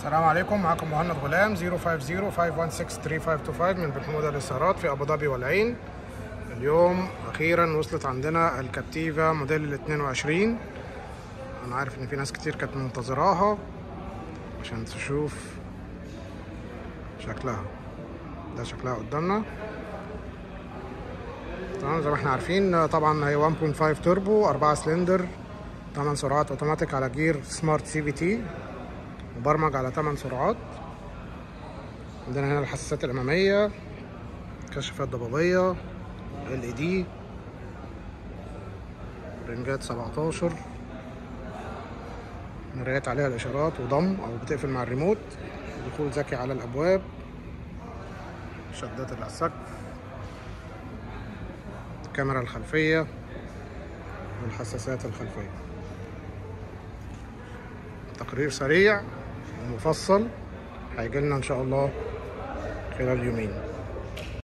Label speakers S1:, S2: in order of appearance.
S1: السلام عليكم معكم مهند غلام 050-516-3525 من بن حمودة للسيارات في أبو ظبي والعين اليوم أخيرا وصلت عندنا الكابتيفا موديل ال 22 أنا عارف إن في ناس كتير كانت منتظراها عشان تشوف شكلها ده شكلها قدامنا تمام زي ما احنا عارفين طبعا هي 1.5 توربو 4 سلندر 8 سرعات اوتوماتيك على جير سمارت سي في تي مبرمج على 8 سرعات عندنا هنا الحساسات الاماميه كشافات ضبابيه ال اي دي رنجات 17 مرايات عليها الاشارات وضم او بتقفل مع الريموت دخول ذكي على الابواب شدات اللي على السقف الكاميرا الخلفيه والحساسات الخلفيه تقرير سريع ومفصل هيجي لنا ان شاء الله خلال يومين